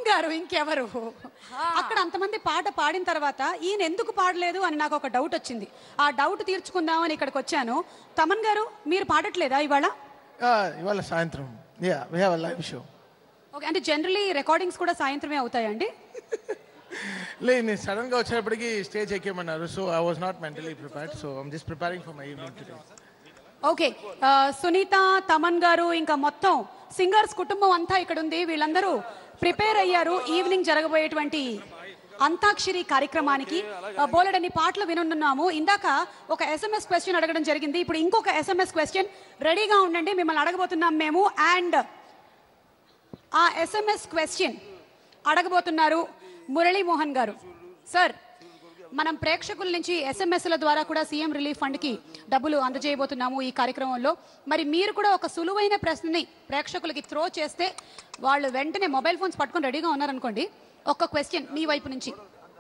గారు ఇంకెవరు అక్కడ అంతమంది పాట పాడిన తర్వాత ఈయన ఎందుకు పాడలేదు అని నాకు ఒక డౌట్ వచ్చింది ఆ డౌట్ తీర్చుకుందామని ఇక్కడికి వచ్చాను తమన్ గారు మీరు పాడట్లేదా ఇవాళ Ah, ఇవాళ సాయంత్రం yeah we have live show okay అంటే జనరలీ రికార్డింగ్స్ కూడా సాయంత్రమే అవుతాయండి లేదు నేను సడన్ గా వచ్చేటప్పటికి స్టేజ్ ఎక్కేమన్నారు so I was not mentally prepared so I'm just preparing for my evening today okay ఆ, సునీత తమన్ గారు ఇంకా మొత్తం సింగర్స్ కుటుంబం అంతా ఇక్కడ ఉంది వీళ్ళందరూ ప్రిపేర్ అయ్యారు ఈవినింగ్ జరగబోయేటువంటి అంతాక్షరి కార్యక్రమానికి ఆ, బోలెడన్ని పాటలు వినున్నాము ఇందాక ఒక ఎస్ఎంఎస్ క్వశ్చన్ అడగడం జరిగింది ఇప్పుడు ఇంకొక ఎస్ఎంఎస్ క్వశ్చన్ రెడీగా ఉండండి మిమ్మల్ని అడగబోతున్నాం మేము అండ్ ఆ ఎస్ఎంఎస్ క్వశ్చన్ అడగబోతున్నారు మురళీమోహన్ గారు సార్ మనం ప్రేక్షకుల నుంచి ఎస్ఎంఎస్ల ద్వారా కూడా సీఎం రిలీఫ్ ఫండ్కి డబ్బులు అందజేయబోతున్నాము ఈ కార్యక్రమంలో మరి మీరు కూడా ఒక సులువైన ప్రశ్నని ప్రేక్షకులకి త్రో చేస్తే వాళ్ళు వెంటనే మొబైల్ ఫోన్స్ పట్టుకొని రెడీగా ఉన్నారనుకోండి ఒక క్వశ్చన్ మీ వైపు నుంచి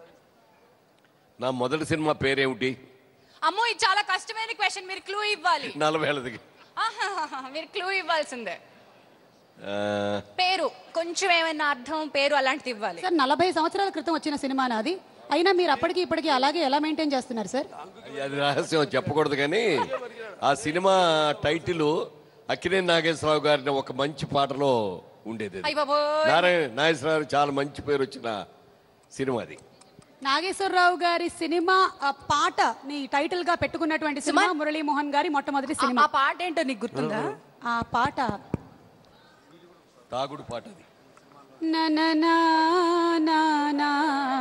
నా మొదటి సినిమా పేరేమిటి అమ్మో ఇది చాలా కష్టమైన క్వశ్చన్ మీరు క్లూ ఇవ్వాలి నలభై ఏళ్ళదికి ఆహాహాహా, మీరు క్లూ ఇవ్వాల్సిందే ఆ, పేరు కొంచెం ఏమైనా అర్థం పేరు అలాంటిది ఇవ్వాలి సార్ నలభై సంవత్సరాల క్రితం వచ్చిన సినిమా నాది అయినా మీరు అప్పటికి ఇప్పటికి అలాగే ఎలా మెయింటైన్ చేస్తున్నారు సార్ అది రహస్యం చెప్పకూడదు కానీ ఆ సినిమా టైటిల్ అక్కినేని నాగేశ్వరరావు గారిని ఒక మంచి పాటలో ఉండేది అది. అయ్య బాబోయ్. నారాయణ నాగేశ్వరరావు చాలా మంచి పేరు వచ్చిన సినిమా అది నాగేశ్వరరావు గారి సినిమా ఆ పాట నీ టైటిల్ గా పెట్టుకున్నటువంటి సినిమా మురళీమోహన్ గారి మొట్టమొదటి ఆ- సినిమా ఆ పాట ఏంటో నీకు గుర్తుందా ఆ పాట తాగుడు పాట అది నా నా నా నా నా.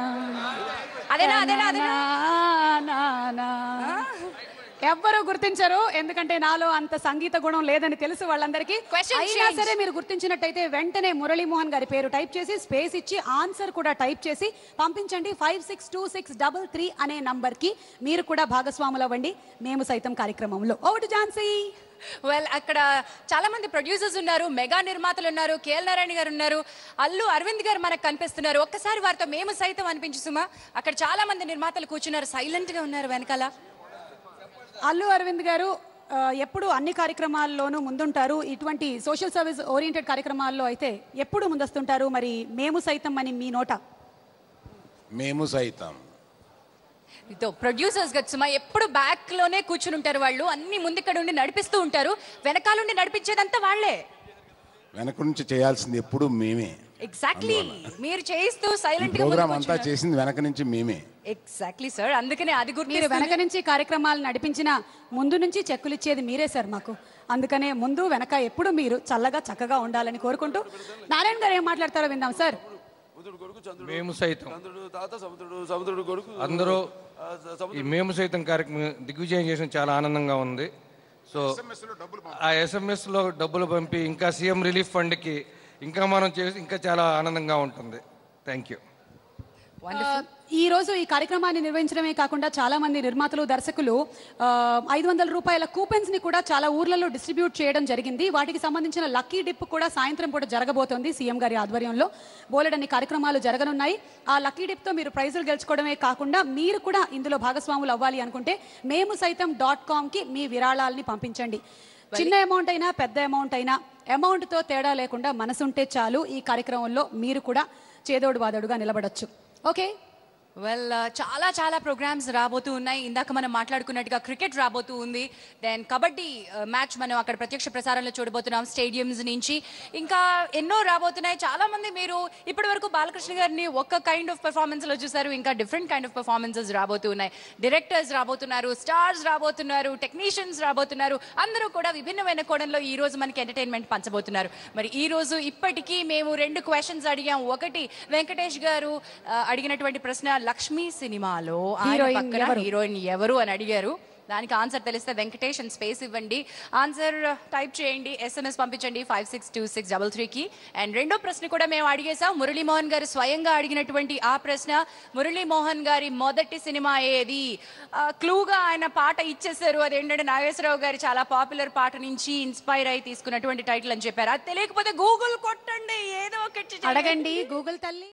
అదేనా అదేనా అదేనా నా నా నా. ఎవ్వరూ గుర్తించరు ఎందుకంటే నాలో అంత సంగీత గుణం లేదని తెలుసు వాళ్ళందరికీ Question అయినా change. సరే మీరు గుర్తించినట్టయితే వెంటనే మురళీమోహన్ గారి పేరు టైప్ చేసి స్పేస్ ఇచ్చి ఆన్సర్ కూడా టైప్ చేసి పంపించండి five six two six double three అనే నంబర్ కి మీరు కూడా భాగస్వాములు అవ్వండి మేము సైతం కార్యక్రమంలో ఓటు ఝాన్సీ వెల్ అక్కడ చాలా మంది ప్రొడ్యూసర్స్ ఉన్నారు మెగా నిర్మాతలు ఉన్నారు కేఎల్ నారాయణ గారు ఉన్నారు అల్లు అరవింద్ గారు మనకు కనిపిస్తున్నారు ఒక్కసారి వారితో మేము సైతం అనిపించు సుమా అక్కడ చాలా మంది నిర్మాతలు కూర్చున్నారు సైలెంట్ గా ఉన్నారు వెనకాల అల్లు అరవింద్ గారు ఆ, ఎప్పుడు అన్ని కార్యక్రమాల్లోనూ ముందుంటారు ఇటువంటి సోషల్ సర్వీస్ ఓరియంటెడ్ కార్యక్రమాల్లో అయితే ఎప్పుడు ముందస్తుంటారు మరి మేము సైతం అని మీ నోట మేము సైతం ఇదో ప్రొడ్యూసర్స్ కదా సుమా ఎప్పుడు బ్యాక్ లోనే కూర్చుని ఉంటారు వాళ్ళు అన్ని ముందుక్కడ ఉండి నడిపిస్తూ ఉంటారు వెనకాల ఉండి నడిపించేదంతా వాళ్ళే వెనక నుంచి చేయాల్సింది ఎప్పుడు మేమే ఎగ్జాక్ట్లీ మీరు చేయిస్తూ ఈ సైలెంట్ గా ప్రోగ్రామ్ అంతా చేసింది వెనక నుంచి మేమే ఎగ్జాక్ట్లీ సార్ అందుకనే అది మీరు గుర్తు వెనక నుంచి కార్యక్రమాలు నడిపించిన ముందు నుంచి చెక్కులు ఇచ్చేది మీరే సార్ మాకు అందుకనే ముందు వెనక ఎప్పుడు మీరు చల్లగా చక్కగా ఉండాలని కోరుకుంటూ నారాయణ గారు ఏం మాట్లాడతారో విందాం సార్ మేము సైతం తాత సముద్రుడు సముద్రుడు కొడుకు అందరూ ఈ మేము సైతం కార్యక్రమం దిగ్విజయం చేసిన చాలా ఆనందంగా ఉంది సో ఆ ఎస్ఎంఎస్ లో డబ్బులు పంపి ఇంకా సీఎం రిలీఫ్ ఫండ్ కి ఇంకా మనం చేసి ఇంకా చాలా ఆనందంగా ఉంటుంది థ్యాంక్ యూ ఈ రోజు ఈ కార్యక్రమాన్ని నిర్వహించడమే కాకుండా చాలా మంది నిర్మాతలు దర్శకులు ఐదు వందల రూపాయల కూపెన్స్ ని కూడా చాలా ఊర్లలో డిస్ట్రిబ్యూట్ చేయడం జరిగింది వాటికి సంబంధించిన లక్కీ డిప్ కూడా సాయంత్రం పూట జరగబోతోంది సీఎం గారి ఆధ్వర్యంలో బోలెడన్ని కార్యక్రమాలు జరగనున్నాయి ఆ లక్కీ డిప్ తో మీరు ప్రైజులు గెలుచుకోవడమే కాకుండా మీరు కూడా ఇందులో భాగస్వాములు అవ్వాలి అనుకుంటే మేము సైతం డాట్ కామ్ కి మీ విరాళాలని పంపించండి చిన్న అమౌంట్ అయినా పెద్ద అమౌంట్ అయినా అమౌంట్ తో తేడా లేకుండా మనసుంటే చాలు ఈ కార్యక్రమంలో మీరు కూడా చేదోడు వాదోడుగా నిలబడొచ్చు ఓకే వెల్ చాలా చాలా ప్రోగ్రామ్స్ రాబోతూ ఉన్నాయి ఇందాక మనం మాట్లాడుకున్నట్టుగా క్రికెట్ రాబోతూ ఉంది దెన్ కబడ్డీ మ్యాచ్ మనం అక్కడ ప్రత్యక్ష ప్రసారంలో చూడబోతున్నాం స్టేడియంస్ నుంచి ఇంకా ఎన్నో రాబోతున్నాయి చాలా మంది మీరు ఇప్పటి వరకు బాలకృష్ణ గారిని ఒక్క కైండ్ ఆఫ్ పెర్ఫార్మెన్స్ లో చూసారు ఇంకా డిఫరెంట్ కైండ్ ఆఫ్ పెర్ఫార్మెన్సెస్ రాబోతూ ఉన్నాయి డైరెక్టర్స్ రాబోతున్నారు స్టార్స్ రాబోతున్నారు టెక్నీషియన్స్ రాబోతున్నారు అందరూ కూడా విభిన్నమైన కోణంలో ఈ రోజు మనకి ఎంటర్టైన్మెంట్ పంచబోతున్నారు మరి ఈ రోజు ఇప్పటికీ మేము రెండు క్వశ్చన్స్ అడిగాం ఒకటి వెంకటేష్ గారు ఆ, అడిగినటువంటి ప్రశ్న లక్ష్మి సినిమాలో ఆయన హీరోయిన్ పక్కన ఎవరు? హీరోయిన్ ఎవరు అని అడిగారు దానికి ఆన్సర్ తెలిస్తే వెంకటేష్ అని స్పేస్ ఇవ్వండి ఆన్సర్ టైప్ చేయండి ఎస్ఎంఎస్ పంపించండి five six two six double త్రీకి అండ్ రెండో ప్రశ్న కూడా మేము అడిగేసాం మురళీమోహన్ గారు స్వయంగా అడిగినటువంటి ఆ ప్రశ్న మురళీమోహన్ గారి మొదటి సినిమా ఏది ఆ, క్లూగా ఆయన పాట ఇచ్చేసారు అదేంటంటే నాగేశ్వరరావు గారి చాలా పాపులర్ పాట నుంచి ఇన్స్పైర్ అయి తీసుకున్నటువంటి టైటిల్ అని చెప్పారు అది తెలియకపోతే గూగుల్ కొట్టండి ఏదో ఒకటి చేయండి. అడగండి గూగుల్ తల్లి